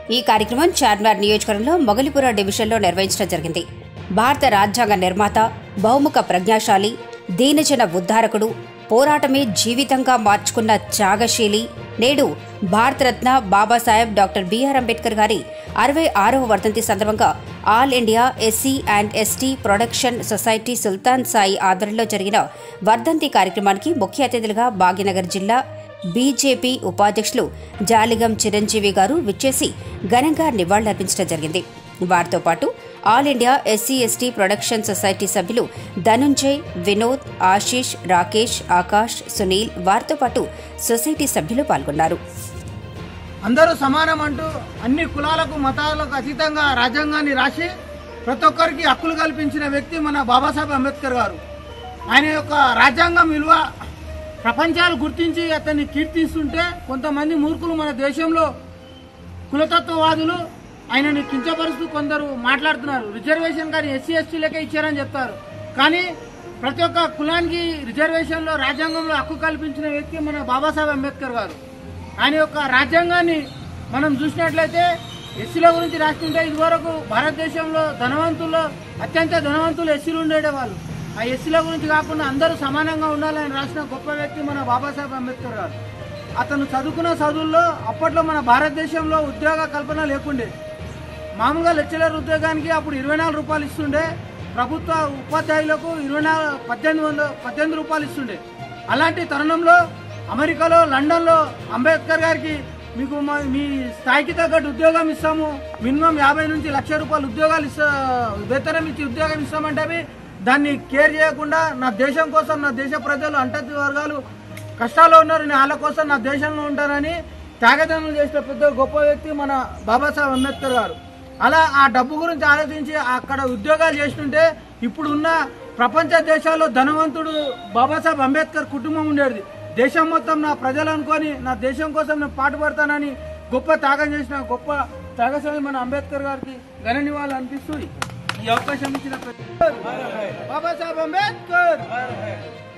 ఈ కార్యక్రమం చార్మినార్ నియోజకవర్గంలో మొగలిపుర డివిజన్లో నిర్వహించడం జరిగింది భారత రాజ్యాంగ నిర్మాత బహుముఖ ప్రజ్ఞాశాలి దీనజన ఉద్ధారకుడు పోరాటమే జీవితంగా మార్చుకున్న త్యాగశీలి నేడు భారతరత్న బాబాసాహెబ్ డాక్టర్ బిఆర్ అంబేద్కర్ గారి అరవై ఆరవ వర్ధంతి సందర్భంగా all India SC and ST production society Sultan Sai ఆధ్వర్యంలో జరిగిన వర్ధంతి కార్యక్రమానికి ముఖ్య అతిథులుగా భాగ్యనగర్ జిల్లా బీజేపీ ఉపాధ్యక్షులు జాలిగం చిరంజీవి గారు విచ్చేసి ఘనంగా నివాళులర్పించడం జరిగింది వారితో పాటు all India SC ST production society సభ్యులు ధనుంజయ్ వినోద్ ఆశీష్ రాకేష్ ఆకాష్ సునీల్ వారితో పాటు సొసైటీ సభ్యులు పాల్గొన్నారు అందరూ సమానం అంటూ అన్ని కులాలకు మతాలకు అతీతంగా రాజ్యాంగాన్ని రాసి ప్రతి ఒక్కరికి హక్కులు కల్పించిన వ్యక్తి మన బాబాసాహెబ్ అంబేద్కర్ గారు ఆయన యొక్క రాజ్యాంగం విలువ ప్రపంచాలు గుర్తించి అతన్ని కీర్తిస్తుంటే కొంతమంది మూర్ఖులు మన దేశంలో కులతత్వవాదులు ఆయనని కించపరుస్తూ కొందరు మాట్లాడుతున్నారు రిజర్వేషన్ కానీ ఎస్సీ ఎస్టీలకే ఇచ్చారని చెప్తారు కానీ ప్రతి ఒక్క కులానికి రిజర్వేషన్లో రాజ్యాంగంలో హక్కు కల్పించిన వ్యక్తి మన బాబాసాహెబ్ అంబేద్కర్ గారు ఆయన యొక్క రాజ్యాంగాన్ని మనం చూసినట్లయితే ఎస్సీల గురించి రాస్తుంటే ఇదివరకు భారతదేశంలో ధనవంతుల్లో అత్యంత ధనవంతులు ఎస్సీలు ఉండేవాళ్ళు ఆ ఎస్సీల గురించి కాకుండా అందరూ సమానంగా ఉండాలని రాసిన గొప్ప వ్యక్తి మన బాబాసాహెబ్ అంబేద్కర్ గారు అతను చదువుకున్న చదువుల్లో అప్పట్లో మన భారతదేశంలో ఉద్యోగ కల్పన లేకుండే మామూలుగా లెక్చరర్ ఉద్యోగానికి అప్పుడు ఇరవై నాలుగు రూపాయలు ఇస్తుండే ప్రభుత్వ ఉపాధ్యాయులకు ఇరవై నాలుగు పద్దెనిమిది వందల పద్దెనిమిది రూపాయలు ఇస్తుండే అలాంటి తరుణంలో అమెరికాలో లండన్లో అంబేద్కర్ గారికి మీకు మా- మీ స్థాయికి తగ్గట్టు ఉద్యోగం ఇస్తాము మినిమం యాభై నుంచి లక్ష రూపాయలు ఉద్యోగాలు ఇస్తా వేతనం ఇచ్చి ఉద్యోగం ఇస్తామంటే అవి దాన్ని కేర్ చేయకుండా నా దేశం కోసం నా దేశ ప్రజలు అంటతి వర్గాలు కష్టాల్లో ఉన్నారు నేను వాళ్ళ కోసం నా దేశంలో ఉంటానని త్యాగదానం చేసిన పెద్ద గొప్ప వ్యక్తి మన బాబాసాహెబ్ అంబేద్కర్ గారు అలా ఆ డబ్బు గురించి ఆలోచించి అక్కడ ఉద్యోగాలు చేస్తుంటే ఇప్పుడు ఉన్న ప్రపంచ దేశాల్లో ధనవంతుడు బాబాసాహెబ్ అంబేద్కర్ కుటుంబం ఉండేది దేశం మొత్తం నా ప్రజలు అనుకొని నా దేశం కోసం నేను పాటుపడతానని గొప్ప త్యాగం చేసిన గొప్ప త్యాగస్వామి మన అంబేద్కర్ గారికి ఘన నివాళులు అనిపిస్తూ ఈ అవకాశం ఇచ్చిన ప్రతి- బాబాసాహెబ్ అంబేద్కర్